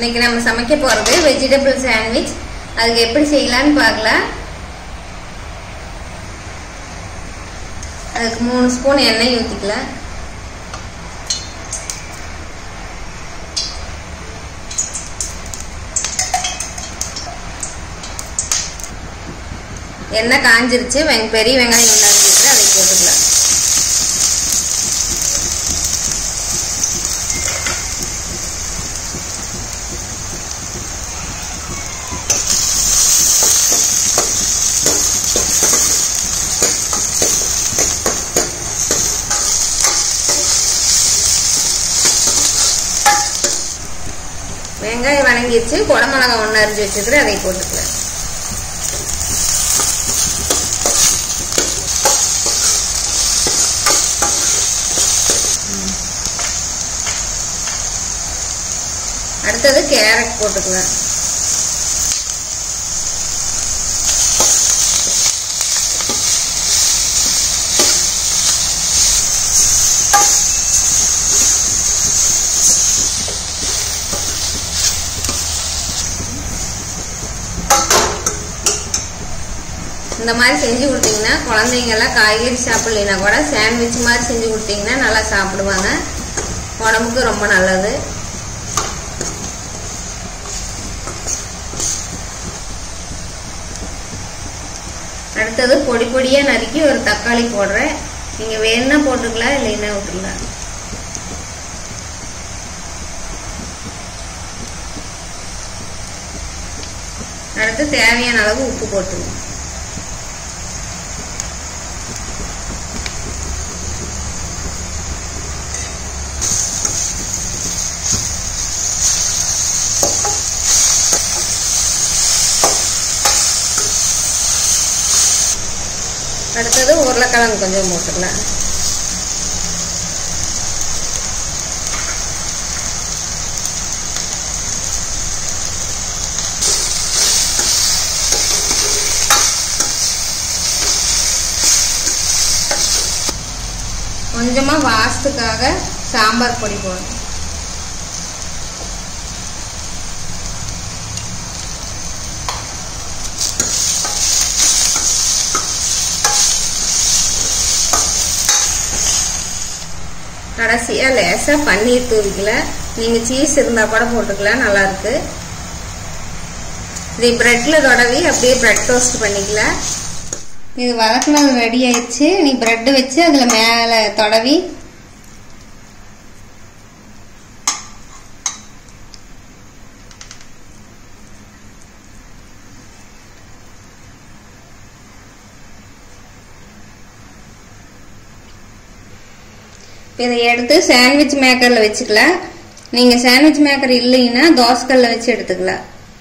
இன்னைக்கு நம்ம சமைக்க போகிறது வெஜிடபிள் சாண்ட்விச் அதுக்கு எப்படி செய்யலான்னு பார்க்கலாம் அதுக்கு மூணு ஸ்பூன் எண்ணெய் ஊற்றிக்கலாம் எண்ணெய் காஞ்சிருச்சு வெங் பெரிய வெங்காயம் ஒன்று அரைஞ்சிட்டு அதை போட்டுக்கலாம் வெங்காயம் வணங்கிடுச்சு குடமிளகா ஒன்று அரிஞ்சு வச்சுக்கிறேன் அதை போட்டுக்கலாம் அடுத்தது கேரட் போட்டுக்கலாம் இந்த மாதிரி செஞ்சு கொடுத்தீங்கன்னா குழந்தைங்கெல்லாம் காய்கறி சாப்பிட்லைன்னா கூட சாண்ட்விச் மாதிரி செஞ்சு கொடுத்தீங்கன்னா நல்லா சாப்பிடுவாங்க உடம்புக்கு ரொம்ப நல்லது அடுத்தது பொடி பொடியாக நறுக்கி ஒரு தக்காளி போடுறேன் நீங்கள் வேணும்னா போட்டுக்கலாம் இல்லைன்னா விட்டுக்கலாம் அடுத்து தேவையான அளவு உப்பு போட்டுருங்க அடுத்தது உருளைக்கிழங்கு கொஞ்சம் போட்டுக்கலாம் கொஞ்சமாக வாசத்துக்காக சாம்பார் பொடி போடணும் கடைசியாக லேசாக பன்னீர் தூவிக்கலாம் நீங்கள் சீஸ் இருந்தால் கூட போட்டுக்கலாம் நல்லாயிருக்கு இது ப்ரெட்டில் தொடவி அப்படியே ப்ரெட் டோஸ்ட் பண்ணிக்கலாம் இது வதக்குனது ரெடி ஆயிடுச்சு நீ ப்ரெட்டு வச்சு அதில் மேலே தொடவி இதை எடுத்து சாண்ட்விச் மேக்கரில் வச்சுக்கலாம் நீங்கள் சாண்ட்விச் மேக்கர் இல்லைன்னா தோசைக்கல்ல வச்சு எடுத்துக்கலாம்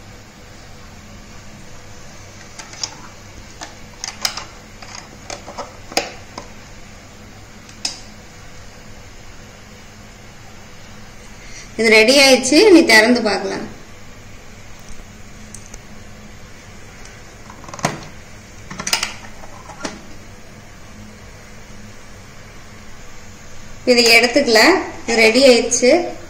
இது ரெடி ஆயிடுச்சு நீ திறந்து பார்க்கலாம் இதை எடுத்துக்கலாம் இது ரெடி ஆயிடுச்சு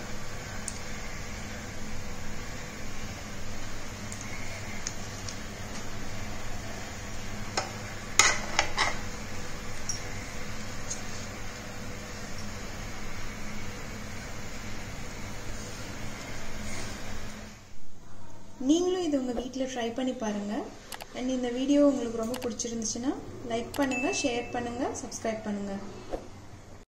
நீங்களும் இது உங்கள் வீட்டில் ட்ரை பண்ணி பாருங்கள் அண்ட் இந்த வீடியோ உங்களுக்கு ரொம்ப பிடிச்சிருந்துச்சுன்னா லைக் பண்ணுங்கள் ஷேர் பண்ணுங்கள் சப்ஸ்கிரைப் பண்ணுங்கள்